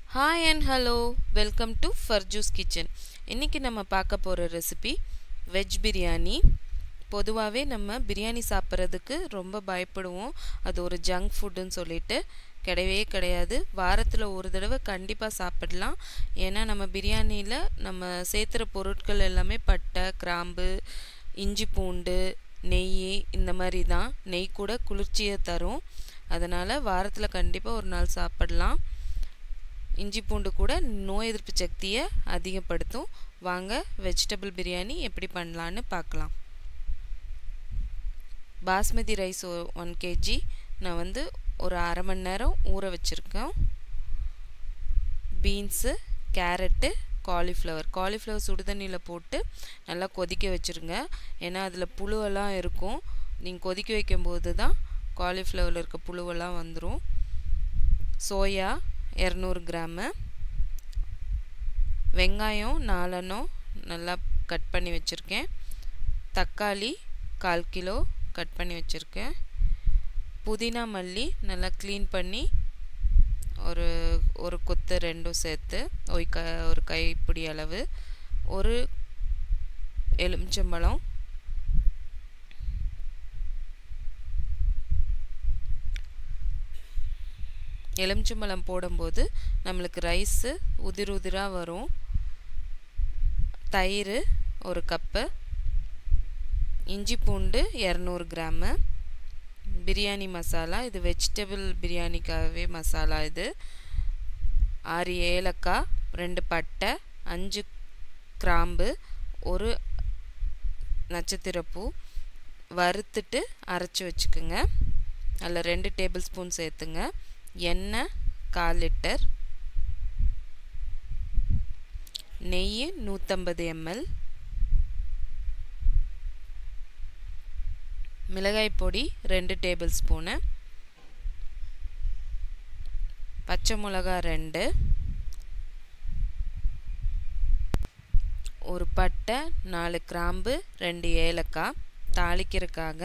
hi and hello welcome to ஃபர்ஜூஸ் kitchen இன்றைக்கி நம்ம பார்க்க போகிற ரெசிபி வெஜ் பிரியாணி பொதுவாகவே நம்ம பிரியாணி சாப்பிட்றதுக்கு ரொம்ப பயப்படுவோம் அது ஒரு ஜங்க் ஃபுட்டுன்னு சொல்லிட்டு கிடையவே கிடையாது வாரத்தில் ஒரு தடவை கண்டிப்பாக சாப்பிடலாம் ஏன்னா நம்ம பிரியாணியில் நம்ம சேர்த்துற பொருட்கள் எல்லாமே பட்டை கிராம்பு இஞ்சி பூண்டு நெய் இந்த மாதிரி தான் நெய் கூட குளிர்ச்சியை தரும் அதனால் வாரத்தில் கண்டிப்பாக ஒரு நாள் சாப்பிடலாம் இஞ்சி பூண்டு கூட நோய் எதிர்ப்பு சக்தியை அதிகப்படுத்தும் வாங்க வெஜிடபிள் பிரியாணி எப்படி பண்ணலான்னு பார்க்கலாம் பாஸ்மதி ரைஸ் ஒன் கேஜி நான் வந்து ஒரு அரை மணி நேரம் ஊற வச்சுருக்கேன் பீன்ஸு கேரட்டு காலிஃப்ளவர் காலிஃப்ளவர் சுடுதண்ணியில் போட்டு நல்லா கொதிக்க வச்சுருங்க ஏன்னா அதில் புழுவெல்லாம் இருக்கும் நீங்கள் கொதிக்க வைக்கும்போது தான் காலிஃப்ளவரில் இருக்க புழுவெல்லாம் வந்துடும் சோயா இரநூறு கிராமு வெங்காயம் நாலெண்ணம் நல்லா கட் பண்ணி வச்சுருக்கேன் தக்காளி கால் கிலோ கட் பண்ணி வச்சுருக்கேன் புதினா மல்லி நல்லா க்ளீன் பண்ணி ஒரு ஒரு கொத்து ரெண்டும் சேர்த்து ஒரு க ஒரு கைப்பிடி அளவு ஒரு எலுமிச்சம்பழம் எலுமிச்சம்பழம் போடும்போது நம்மளுக்கு ரைஸு உதிர் உதிராக வரும் தயிர் ஒரு கப்பு இஞ்சி பூண்டு இரநூறு கிராமு பிரியாணி மசாலா இது வெஜிடபிள் பிரியாணிக்காகவே மசாலா இது ஆறு ஏலக்காய் ரெண்டு பட்டை அஞ்சு கிராம்பு ஒரு நட்சத்திரப்பூ வறுத்துட்டு அரைச்சி வச்சுக்கோங்க அதில் ரெண்டு டேபிள் ஸ்பூன் சேர்த்துங்க எண்ணெய் கால் லிட்டர் நெய் நூற்றம்பது எம்எல் மிளகாய் பொடி ரெண்டு டேபிள் ஸ்பூனு பச்சை மிளகா ரெண்டு ஒரு பட்டை நாலு கிராம்பு ரெண்டு ஏலக்காய் தாளிக்கிறதுக்காக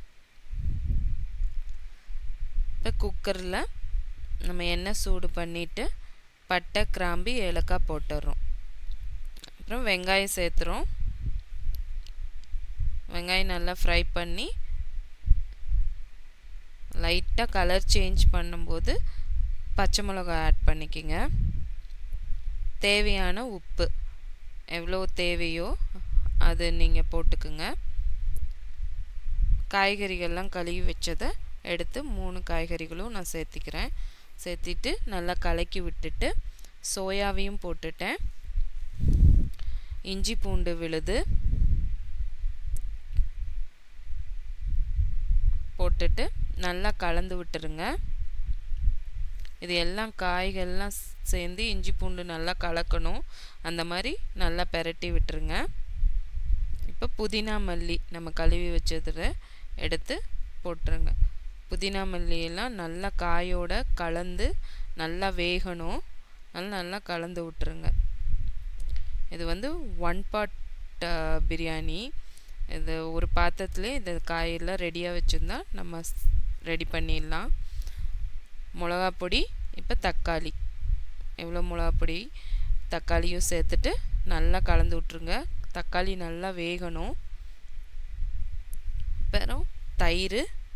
இப்போ குக்கரில் நம்ம எண்ணெய் சூடு பண்ணிவிட்டு பட்டை கிராம்பு ஏலக்காய் போட்டுடுறோம் அப்புறம் வெங்காயம் சேர்த்துறோம் வெங்காயம் நல்லா ஃப்ரை பண்ணி லைட்டாக கலர் சேஞ்ச் பண்ணும்போது பச்சை மிளகா ஆட் பண்ணிக்கோங்க தேவையான உப்பு எவ்வளோ தேவையோ அது நீங்கள் போட்டுக்குங்க காய்கறிகள்லாம் கழுவி வச்சதை எடுத்து மூணு காய்கறிகளும் நான் சேர்த்திக்கிறேன் சேர்த்திட்டு நல்லா கலக்கி விட்டுட்டு சோயாவையும் போட்டுட்டேன் இஞ்சி பூண்டு விழுது போட்டுட்டு நல்லா கலந்து விட்டுருங்க இது எல்லாம் காய்கள்லாம் சேர்ந்து இஞ்சி பூண்டு நல்லா கலக்கணும் அந்த மாதிரி நல்லா பெரட்டி விட்டுருங்க இப்போ புதினா மல்லி நம்ம கழுவி வச்சதில் எடுத்து போட்டுருங்க புதினா மல்லியெல்லாம் நல்லா காயோட கலந்து நல்லா வேகணும் நல்லா நல்லா கலந்து விட்டுருங்க இது வந்து ஒன் பாட் பிரியாணி இது ஒரு பாத்திரத்துலேயே இந்த காயெல்லாம் ரெடியாக வச்சுருந்தா நம்ம ரெடி பண்ணிடலாம் மிளகா பொடி இப்போ தக்காளி எவ்வளோ மிளகா பொடி தக்காளியும் சேர்த்துட்டு நல்லா கலந்து விட்ருங்க தக்காளி நல்லா வேகணும் அப்புறம் தயிர்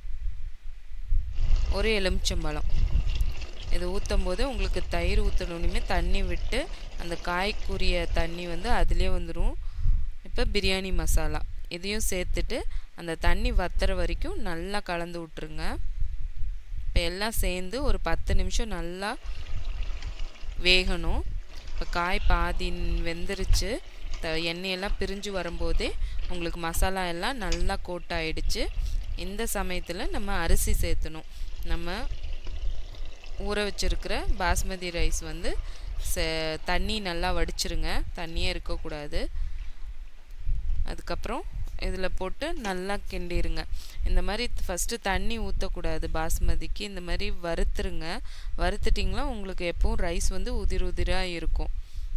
ஒரு எலுமிச்சம்பழம் இது ஊற்றும் போது உங்களுக்கு தயிர் ஊற்றணுன்னே தண்ணி விட்டு அந்த காய்க்குரிய தண்ணி வந்து அதிலே வந்துடும் இப்போ பிரியாணி மசாலா இதையும் சேர்த்துட்டு அந்த தண்ணி வத்துற வரைக்கும் நல்லா கலந்து விட்ருங்க இப்போ எல்லாம் சேர்ந்து ஒரு பத்து நிமிஷம் நல்லா வேகணும் இப்போ காய் பாதி வெந்துருச்சு த எண்ணெயெல்லாம் பிரிஞ்சு வரும்போதே உங்களுக்கு மசாலா எல்லாம் நல்லா கோட் ஆகிடுச்சு இந்த சமயத்தில் நம்ம அரிசி சேர்த்தணும் நம்ம ஊற வச்சுருக்கிற பாஸ்மதி ரைஸ் வந்து தண்ணி நல்லா வடிச்சிருங்க தண்ணியே இருக்கக்கூடாது அதுக்கப்புறம் இதில் போட்டு நல்லா கிண்டிருங்க இந்த மாதிரி ஃபஸ்ட்டு தண்ணி ஊற்றக்கூடாது பாஸ்மதிக்கு இந்த மாதிரி வறுத்துருங்க வறுத்துட்டிங்களா உங்களுக்கு எப்பவும் ரைஸ் வந்து உதிர் உதிராக இருக்கும்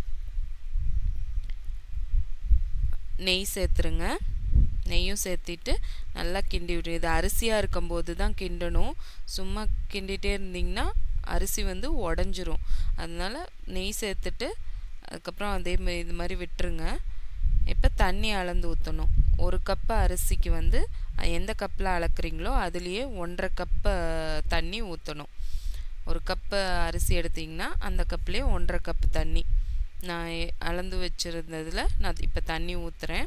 நெய் சேர்த்துருங்க நெய்யும் சேர்த்திட்டு நல்லா கிண்டி விட்டு இது அரிசியாக இருக்கும்போது தான் கிண்டணும் சும்மா கிண்டிகிட்டே இருந்திங்கன்னா அரிசி வந்து உடஞ்சிரும் அதனால நெய் சேர்த்துட்டு அதுக்கப்புறம் அதே மாதிரி இது மாதிரி விட்டுருங்க இப்போ தண்ணி அளந்து ஊற்றணும் ஒரு கப்பு அரிசிக்கு வந்து எந்த கப்பில் அளக்குறீங்களோ அதுலேயே ஒன்றரை கப்பு தண்ணி ஊற்றணும் ஒரு கப்பு அரிசி எடுத்திங்கன்னா அந்த கப்லேயே ஒன்றரை கப்பு தண்ணி நான் அளந்து வச்சுருந்ததில் நான் இப்போ தண்ணி ஊற்றுறேன்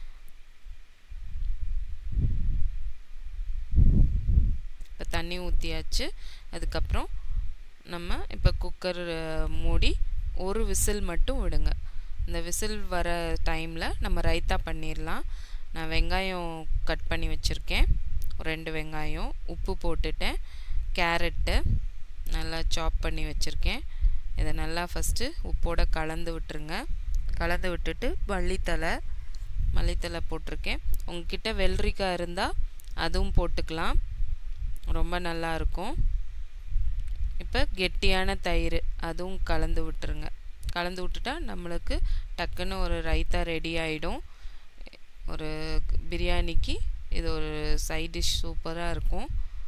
இப்போ தண்ணி ஊற்றியாச்சு அதுக்கப்புறம் நம்ம இப்போ குக்கர் மூடி ஒரு விசில் மட்டும் விடுங்க இந்த விசில் வர டைமில் நம்ம ரைத்தா பண்ணிடலாம் நான் வெங்காயம் கட் பண்ணி வச்சுருக்கேன் ரெண்டு வெங்காயம் உப்பு போட்டுட்டேன் கேரட்டு நல்லா சாப் பண்ணி வச்சுருக்கேன் இதை நல்லா ஃபஸ்ட்டு உப்போட கலந்து விட்டுருங்க கலந்து விட்டுட்டு மல்லித்தலை மல்லித்தலை போட்டிருக்கேன் உங்ககிட்ட வெள்ளரிக்காய் இருந்தால் அதுவும் போட்டுக்கலாம் ரொம்ப நல்லா இருக்கும் இப்போ கெட்டியான தயிர் அதுவும் கலந்து விட்டுருங்க கலந்து விட்டுட்டா நம்மளுக்கு டக்குன்னு ஒரு ரைத்தா ரெடி ஆகிடும் ஒரு பிரியாணிக்கு இது ஒரு சைட் டிஷ் சூப்பராக இருக்கும்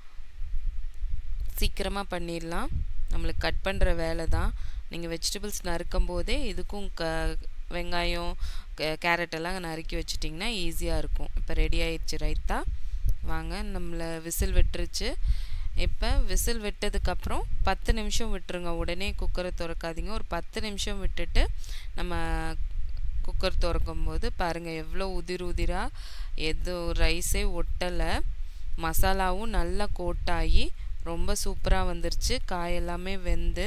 சீக்கிரமாக பண்ணிடலாம் நம்மளுக்கு கட் பண்ணுற வேலை தான் நீங்கள் வெஜிடபிள்ஸ் நறுக்கும் போதே இதுக்கும் க வெங்காயம் கேரட் எல்லாம் நறுக்கி வச்சிட்டிங்கன்னா ஈஸியாக இருக்கும் இப்போ ரெடி ஆயிடுச்சு ரைத்தா வாங்க நம்மளை விசில் விட்டுருச்சு இப்போ விசில் விட்டதுக்கப்புறம் பத்து நிமிஷம் விட்டுருங்க உடனே குக்கரை திறக்காதீங்க ஒரு பத்து நிமிஷம் விட்டுட்டு நம்ம குக்கர் திறக்கும் போது பாருங்கள் எவ்வளோ உதிர் உதிராக எது ரைஸே ஒட்டலை மசாலாவும் நல்லா கோட்டாகி ரொம்ப சூப்பராக வந்துருச்சு காய் எல்லாமே வெந்து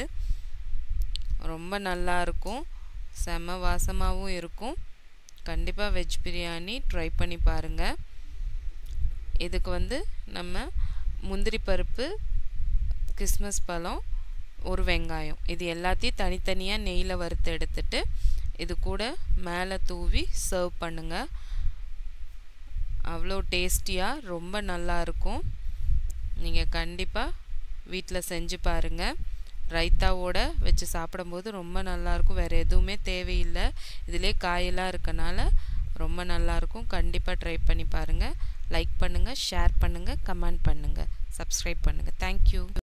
ரொம்ப நல்லா இருக்கும் செம வாசமாகவும் இருக்கும் கண்டிப்பாக வெஜ் பிரியாணி ட்ரை பண்ணி பாருங்கள் இதுக்கு வந்து நம்ம முந்திரி பருப்பு கிஸ்மஸ் பழம் ஒரு வெங்காயம் இது எல்லாத்தையும் தனித்தனியாக நெய்யில் வறுத்து எடுத்துட்டு இது கூட மேலே தூவி சர்வ் பண்ணுங்கள் அவ்வளோ டேஸ்டியாக ரொம்ப நல்லா இருக்கும் நீங்கள் கண்டிப்பாக வீட்டில் செஞ்சு பாருங்கள் ரைத்தாவோட வச்சு சாப்பிடும்போது ரொம்ப நல்லாயிருக்கும் வேறு எதுவுமே தேவையில்லை இதிலே காயெல்லாம் இருக்கனால ரொம்ப நல்லாயிருக்கும் கண்டிப்பாக ட்ரை பண்ணி பாருங்கள் லைக் பண்ணுங்கள் ஷேர் பண்ணுங்கள் கமெண்ட் பண்ணுங்கள் சப்ஸ்கிரைப் பண்ணுங்கள் தேங்க்யூ